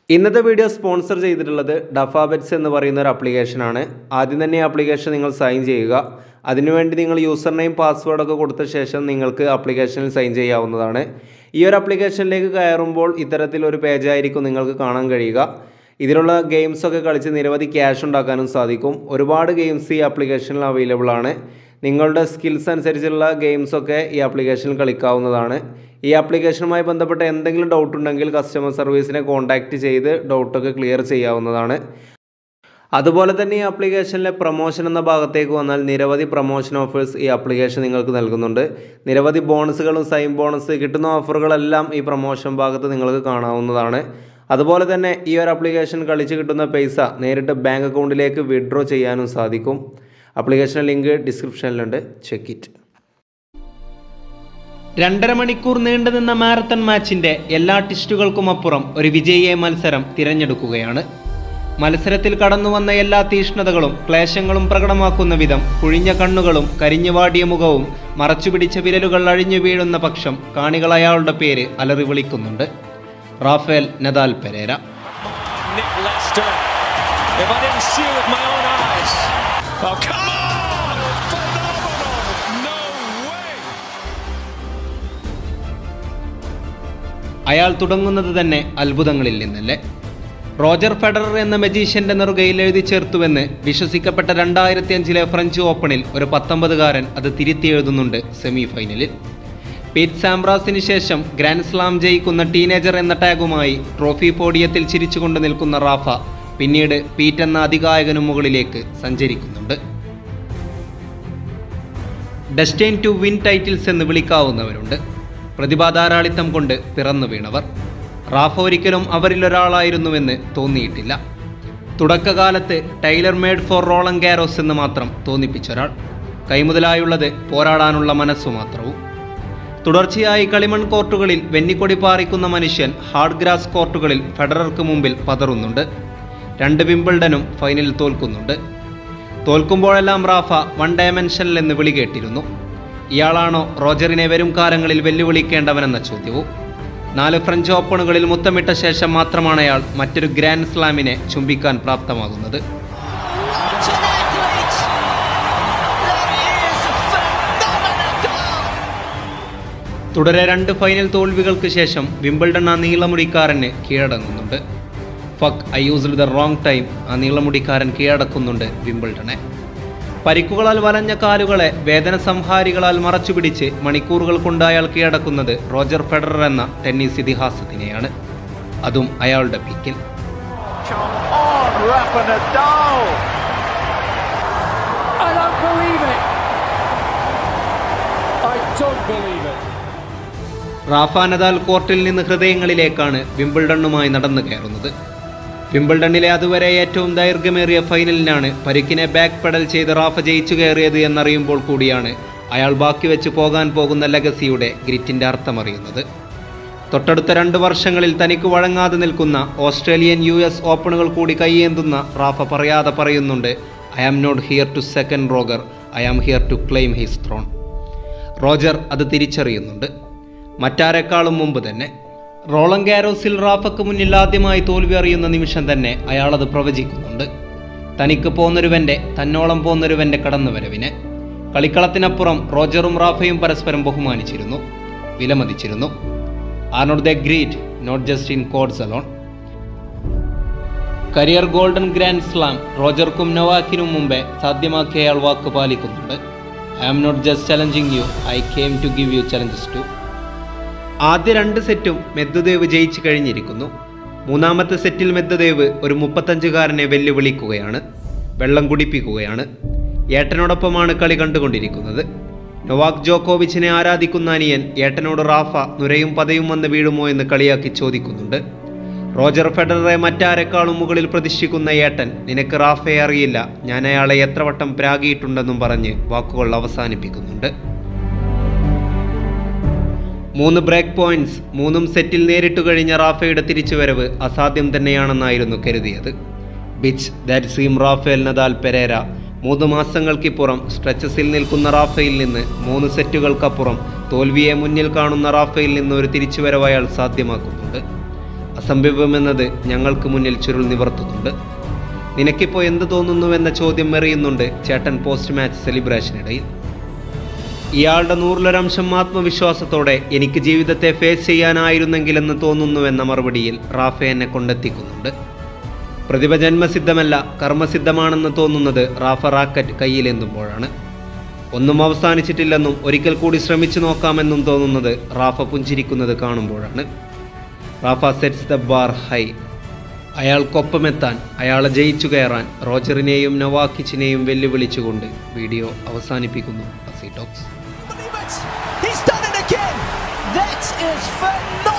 ഇന്നത്തെ video sponsor ചെയ്തിട്ടുള്ളത് ഡഫാബെറ്റ്സ് എന്ന് പറയുന്ന ഒരു ആപ്ലിക്കേഷനാണ് ആദ്യം തന്നെ ഈ ആപ്ലിക്കേഷൻ നിങ്ങൾ സൈൻ ചെയ്യുക അതിനുവേണ്ടി നിങ്ങൾ യൂസർ നെയിം പാസ്വേഡൊക്കെ കൊടുത്ത ശേഷം നിങ്ങൾക്ക് ആപ്ലിക്കേഷനിൽ സൈൻ ചെയ്യാവുന്നതാണ് ഈ ഒരു ആപ്ലിക്കേഷനിലേക്ക് കയറുമ്പോൾ ഇത്തരത്തിലൊരു പേജായിരിക്കും നിങ്ങൾക്ക് കാണാൻ കഴിയുക ഇതിലുള്ള ഗെയിംസൊക്കെ കളിച്ച് നിരവധി ക്യാഷ് ഉണ്ടാക്കാനും സാധിക്കും ഒരുപാട് ഗെയിംസ് ഈ ആപ്ലിക്കേഷനിൽ അവൈലബിൾ ആണ് നിങ്ങളുടെ സ്കിൽസ് അനുസരിച്ചുള്ള ഗെയിംസൊക്കെ ഈ ആപ്ലിക്കേഷനിൽ കളിക്കാവുന്നതാണ് ഈ ആപ്ലിക്കേഷനുമായി ബന്ധപ്പെട്ട എന്തെങ്കിലും ഡൗട്ട് ഉണ്ടെങ്കിൽ കസ്റ്റമർ സർവീസിനെ കോൺടാക്റ്റ് ചെയ്ത് ഡൗട്ടൊക്കെ ക്ലിയർ ചെയ്യാവുന്നതാണ് അതുപോലെ തന്നെ ഈ ആപ്ലിക്കേഷനിലെ പ്രൊമോഷൻ എന്ന ഭാഗത്തേക്ക് വന്നാൽ നിരവധി പ്രൊമോഷൻ ഓഫേഴ്സ് ഈ ആപ്ലിക്കേഷൻ നിങ്ങൾക്ക് നൽകുന്നുണ്ട് നിരവധി ബോണസുകളും സൈൻ ബോണസ് കിട്ടുന്ന ഓഫറുകളെല്ലാം ഈ പ്രൊമോഷൻ ഭാഗത്ത് നിങ്ങൾക്ക് കാണാവുന്നതാണ് അതുപോലെ തന്നെ ഈ ഒരു ആപ്ലിക്കേഷൻ കളിച്ച് കിട്ടുന്ന പൈസ നേരിട്ട് ബാങ്ക് അക്കൗണ്ടിലേക്ക് വിഡ്രോ ചെയ്യാനും സാധിക്കും ആപ്ലിക്കേഷൻ ലിങ്ക് ഡിസ്ക്രിപ്ഷനിലുണ്ട് ചെക്ക് ഇറ്റ് രണ്ടര മണിക്കൂർ നീണ്ടുനിന്ന മാരത്തൺ മാച്ചിന്റെ എല്ലാ ടിസ്റ്റുകൾക്കും അപ്പുറം ഒരു വിജയിയെ മത്സരം തിരഞ്ഞെടുക്കുകയാണ് മത്സരത്തിൽ കടന്നു വന്ന എല്ലാ തീഷ്ണതകളും ക്ലേശങ്ങളും പ്രകടമാക്കുന്ന വിധം കുഴിഞ്ഞ കണ്ണുകളും കരിഞ്ഞുവാടിയ മുഖവും മറച്ചുപിടിച്ച വിരലുകൾ അഴിഞ്ഞു വീഴുന്ന പക്ഷം കാണികൾ അയാളുടെ പേര് അലറി വിളിക്കുന്നുണ്ട് Rafael Nadal Parera Nick Lester. If I didn't see it with my own eyes. Oh, come on! Phenomenal! No way! അയാൾ തുടങ്ങുന്നത് തന്നെ അത്ഭുതങ്ങളിൽ നിന്നല്ലേ റോജർ ഫെഡറർ എന്ന മജീഷ്യന്റെ നെറുകയിൽ എഴുതി ചേർത്തുവെന്ന് വിശ്വസിക്കപ്പെട്ട രണ്ടായിരത്തി അഞ്ചിലെ ഫ്രഞ്ച് ഓപ്പണിൽ ഒരു പത്തൊമ്പതുകാരൻ അത് തിരുത്തി എഴുതുന്നുണ്ട് സെമി ഫൈനലിൽ പീറ്റ് സാംബ്രാസിന് ശേഷം ഗ്രാൻഡ് സ്ലാം ജയിക്കുന്ന ടീനേജർ എന്ന ടാഗുമായി ട്രോഫി പോഡിയത്തിൽ ചിരിച്ചുകൊണ്ട് നിൽക്കുന്ന റാഫ പിന്നീട് പീറ്റ് എന്ന അതികായകനു മുകളിലേക്ക് സഞ്ചരിക്കുന്നുണ്ട് ഡെസ്റ്റൈൻ ടു വിൻ ടൈറ്റിൽസ് എന്ന് വിളിക്കാവുന്നവരുണ്ട് പ്രതിഭാധാരാളിത്തം കൊണ്ട് പിറന്നു വീണവർ റാഫ ഒരിക്കലും അവരിലൊരാളായിരുന്നുവെന്ന് തോന്നിയിട്ടില്ല തുടക്കകാലത്ത് tailor made for Roland Garros എന്ന് മാത്രം തോന്നിപ്പിച്ചൊരാൾ കൈമുതലായുള്ളത് പോരാടാനുള്ള മനസ്സു മാത്രവും തുടർച്ചയായി കളിമൺ കോർട്ടുകളിൽ വെന്നിക്കൊടി പാറിക്കുന്ന മനുഷ്യൻ ഹാർഡ് ഗ്രാസ് കോർട്ടുകളിൽ ഫെഡറർക്ക് മുമ്പിൽ പതറുന്നുണ്ട് രണ്ട് വിംബിൾഡനും ഫൈനലിൽ തോൽക്കുന്നുണ്ട് തോൽക്കുമ്പോഴെല്ലാം റാഫ വൺ ഡയമെൻഷനിൽ എന്ന് വിളി കേട്ടിരുന്നു ഇയാളാണോ റോജറിനെ വരും കാലങ്ങളിൽ വെല്ലുവിളിക്കേണ്ടവനെന്ന ചോദ്യവും നാല് ഫ്രഞ്ച് ഓപ്പണുകളിൽ മുത്തമിട്ട ശേഷം മാത്രമാണ് അയാൾ മറ്റൊരു ഗ്രാൻഡ് സ്ലാമിനെ ചുംബിക്കാൻ പ്രാപ്തമാകുന്നത് What an athlete! That is phenomenal! തുടരെ രണ്ട് ഫൈനൽ തോൽവികൾക്ക് ശേഷം വിംബിൾഡൺ ആ നീളമുടിക്കാരന് കീഴടങ്ങുന്നുണ്ട് fuck I used the wrong time ആ നീളമുടിക്കാരൻ കീഴടക്കുന്നുണ്ട് വിംബിൾഡനെ പരിക്കുകളാൽ വലഞ്ഞ കാലുകളെ വേദന സംഹാരികളാൽ മറച്ചുപിടിച്ച് മണിക്കൂറുകൾ കൊണ്ട് അയാൾ കീഴടക്കുന്നത് റോജർ ഫെഡറർ എന്ന ടെന്നീസ് ഇതിഹാസത്തിനെയാണ് അതും അയാളുടെ പീക്കിൽ Come on, Rafa Nadal! I don't believe it! I don't believe it! Rafa Nadal കോർട്ടിൽ നിന്ന് ഹൃദയങ്ങളിലേക്കാണ് വിംബിൾഡണ്ണുമായി നടന്നു കയറുന്നത് വിംബിൾഡണിലെ അതുവരെ ഏറ്റവും ദൈർഘ്യമേറിയ ഫൈനലിനാണ് പരിക്കിനെ ബാക്ക് പെഡൽ ചെയ്ത് റാഫ ജയിച്ചു കയറിയത് എന്നറിയുമ്പോൾ കൂടിയാണ് അയാൾ ബാക്കി വെച്ച് പോകാൻ പോകുന്ന ലെഗസിയുടെ ഗ്രിറ്റിൻ്റെ അർത്ഥമറിയുന്നത് തൊട്ടടുത്ത രണ്ട് വർഷങ്ങളിൽ തനിക്ക് വഴങ്ങാതെ നിൽക്കുന്ന ഓസ്ട്രേലിയൻ യു എസ് ഓപ്പണുകൾ കൂടി കൈയേന്തുന്ന റാഫ പറയാതെ പറയുന്നുണ്ട് I am not here to second Roger I am here to claim his throne Roger അത് തിരിച്ചറിയുന്നുണ്ട് മറ്റാരെക്കാളും മുമ്പ് തന്നെ റോളം ഗാരോസിൽ റാഫക്ക് മുന്നിൽ ആദ്യമായി തോൽവി അറിയുന്ന നിമിഷം തന്നെ അയാൾ അത് പ്രവചിക്കുന്നുണ്ട് തനിക്ക് പോന്നൊരുവന്റെ തന്നോളം പോന്നൊരുവന്റെ കടന്നുവരവിനെ കളിക്കളത്തിനപ്പുറം റോജറും റാഫയും പരസ്പരം ബഹുമാനിച്ചിരുന്നു വിലമതിച്ചിരുന്നു are not the great not just in courts alone career golden grand slam റോജർക്കും നൊവാക്കിനും മുമ്പേ സാധ്യമാക്കിയ അയാൾ വാക്ക് പാലിക്കുന്നുണ്ട് I am not just challenging you I came to give you challenges to ആദ്യ രണ്ട് സെറ്റും മെദ്ദദേവ് ജയിച്ചു കഴിഞ്ഞിരിക്കുന്നു മൂന്നാമത്തെ സെറ്റിൽ മെദ്ദദേവ് ഒരു മുപ്പത്തഞ്ചുകാരനെ വെല്ലുവിളിക്കുകയാണ് വെള്ളം കുടിപ്പിക്കുകയാണ് ഏട്ടനോടൊപ്പമാണ് കളി കണ്ടുകൊണ്ടിരിക്കുന്നത് നൊവാക് ജോക്കോവിച്ചിനെ ആരാധിക്കുന്ന അനിയൻ ഏട്ടനോട് റാഫ നുരയും പതയും വന്ന് വീഴുമോ എന്ന് കളിയാക്കി ചോദിക്കുന്നുണ്ട് റോജർ ഫെഡററെ മറ്റാരെക്കാളും മുകളിൽ പ്രതിഷ്ഠിക്കുന്ന ഏട്ടൻ നിനക്ക് റാഫയെ അറിയില്ല ഞാൻ അയാളെ എത്ര വട്ടം പ്രാഗിയിട്ടുണ്ടെന്നും പറഞ്ഞ് വാക്കുകൾ അവസാനിപ്പിക്കുന്നുണ്ട് മൂന്ന് ബ്രേക്ക് പോയിന്റ്സ് മൂന്നും സെറ്റിൽ നേരിട്ടു കഴിഞ്ഞ റാഫയുടെ തിരിച്ചുവരവ് അസാധ്യം തന്നെയാണെന്നായിരുന്നു കരുതിയത് ബിച്ച് that seem Rafael Nadal Parera മൂന്ന് മാസങ്ങൾക്കിപ്പുറം സ്ട്രെച്ചസിൽ നിൽക്കുന്ന റാഫയിൽ നിന്ന് മൂന്ന് സെറ്റുകൾക്കപ്പുറം തോൽവിയെ മുന്നിൽ കാണുന്ന റാഫയിൽ നിന്ന് ഒരു തിരിച്ചുവരവ് അയാൾ സാധ്യമാക്കുന്നുണ്ട് അസംഭവ്യമെന്നത് ഞങ്ങൾക്ക് മുന്നിൽ ചുരുൾ നിവർത്തുന്നുണ്ട് നിനക്കിപ്പോൾ എന്ത് തോന്നുന്നുവെന്ന ചോദ്യം എറിയുന്നുണ്ട് ചേട്ടൻ പോസ്റ്റ് മാച്ച് സെലിബ്രേഷനിടയിൽ ഇയാളുടെ നൂറിലൊരംശം ആത്മവിശ്വാസത്തോടെ എനിക്ക് ജീവിതത്തെ ഫേസ് ചെയ്യാനായിരുന്നെങ്കിലെന്ന് തോന്നുന്നുവെന്ന മറുപടിയിൽ റാഫ എന്നെ കൊണ്ടെത്തിക്കുന്നുണ്ട് പ്രതിഭ ജന്മസിദ്ധമല്ല കർമ്മസിദ്ധമാണെന്ന് തോന്നുന്നത് റാഫ റാക്കറ്റ് കയ്യിലേന്തുമ്പോഴാണ് ഒന്നും അവസാനിച്ചിട്ടില്ലെന്നും ഒരിക്കൽ കൂടി ശ്രമിച്ചു നോക്കാമെന്നും തോന്നുന്നത് റാഫ പുഞ്ചിരിക്കുന്നത് കാണുമ്പോഴാണ് Rafa sets the bar high അയാൾക്കൊപ്പമെത്താൻ അയാളെ ജയിച്ചു കയറാൻ റോജറിനെയും നവാക്കിച്ചിനെയും വെല്ലുവിളിച്ചുകൊണ്ട് വീഡിയോ അവസാനിപ്പിക്കുന്നു അസി talks He's done it again. That is phenomenal.